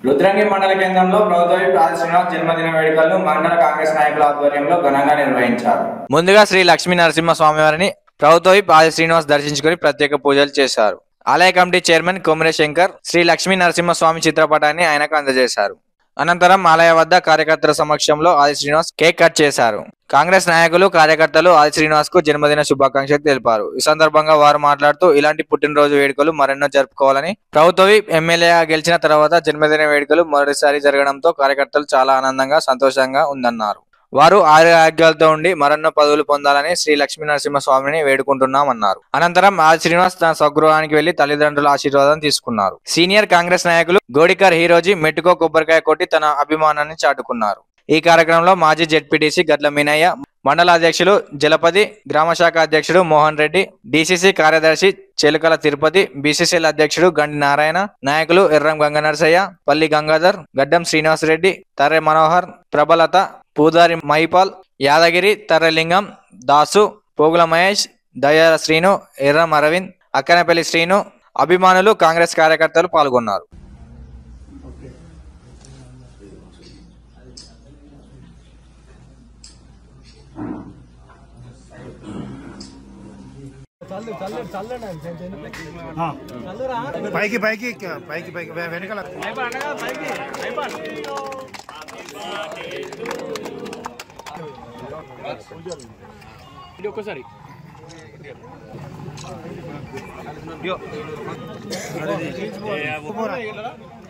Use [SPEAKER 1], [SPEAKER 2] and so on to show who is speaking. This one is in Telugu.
[SPEAKER 1] రుద్రంగి మండల కేంద్రంలో ప్రభుత్వ ఆది శ్రీనివాస్ జన్మదిన వేడుకలను మండల కాంగ్రెస్ నాయకుల ఆధ్వర్యంలో ఘనంగా నిర్వహించారు ముందుగా శ్రీ లక్ష్మీ నరసింహ స్వామివారిని ప్రభుత్వ ఆది శ్రీనివాస్ దర్శించుకుని ప్రత్యేక పూజలు చేశారు ఆలయ కమిటీ చైర్మన్ కొమరే శంకర్ శ్రీ లక్ష్మీ నరసింహ స్వామి చిత్రపటాన్ని ఆయనకు అందజేశారు అనంతరం ఆలయ వద్ద కార్యకర్తల సమక్షంలో ఆది శ్రీనివాస్ కేక్ కట్ చేశారు కాంగ్రెస్ నాయకులు కార్యకర్తలు ఆది శ్రీనివాస్ కు జన్మదిన శుభాకాంక్షలు తెలిపారు ఈ సందర్భంగా వారు మాట్లాడుతూ ఇలాంటి పుట్టినరోజు వేడుకలు మరెన్నో జరుపుకోవాలని ప్రభుత్వ ఎమ్మెల్యేగా గెలిచిన తర్వాత జన్మదిన వేడుకలు మొదటిసారి జరగడంతో కార్యకర్తలు చాలా ఆనందంగా సంతోషంగా ఉందన్నారు వారు ఆరోగ్యాలతో ఉండి మరెన్నో పదవులు పొందాలని శ్రీ లక్ష్మీ నరసింహ స్వామిని వేడుకుంటున్నామన్నారు అనంతరం ఆది శ్రీనివాస్ తన స్వగృహానికి వెళ్లి తల్లిదండ్రుల ఆశీర్వాదం తీసుకున్నారు సీనియర్ కాంగ్రెస్ నాయకులు గోడికర్ హీరోజీ మెట్టుకో కొబ్బరికాయ కొట్టి తన అభిమానాన్ని చాటుకున్నారు ఈ కార్యక్రమంలో మాజీ జెడ్పీటీసీ గడ్ల మీనయ్య మండల అధ్యక్షులు జలపతి గ్రామ శాఖ అధ్యక్షుడు మోహన్ రెడ్డి డిసిసి కార్యదర్శి చెలుకల తిరుపతి బీసీసీఎల్ అధ్యక్షుడు గండి నారాయణ నాయకులు ఎర్రం గంగ నరసయ్య పల్లి గంగాధర్ గడ్డం శ్రీనివాస్ రెడ్డి తర్రె మనోహర్ ప్రభలత పూదారి మహిపాల్ యాదగిరి తర్రెలింగం దాసు పోగుల మహేష్ దయాల శ్రీను ఎర్రం అరవింద్ అక్కనపల్లి శ్రీను అభిమానులు కాంగ్రెస్ కార్యకర్తలు పాల్గొన్నారు
[SPEAKER 2] పైకి పైకి పైకి పైకి వె- వెనకాల పోరా.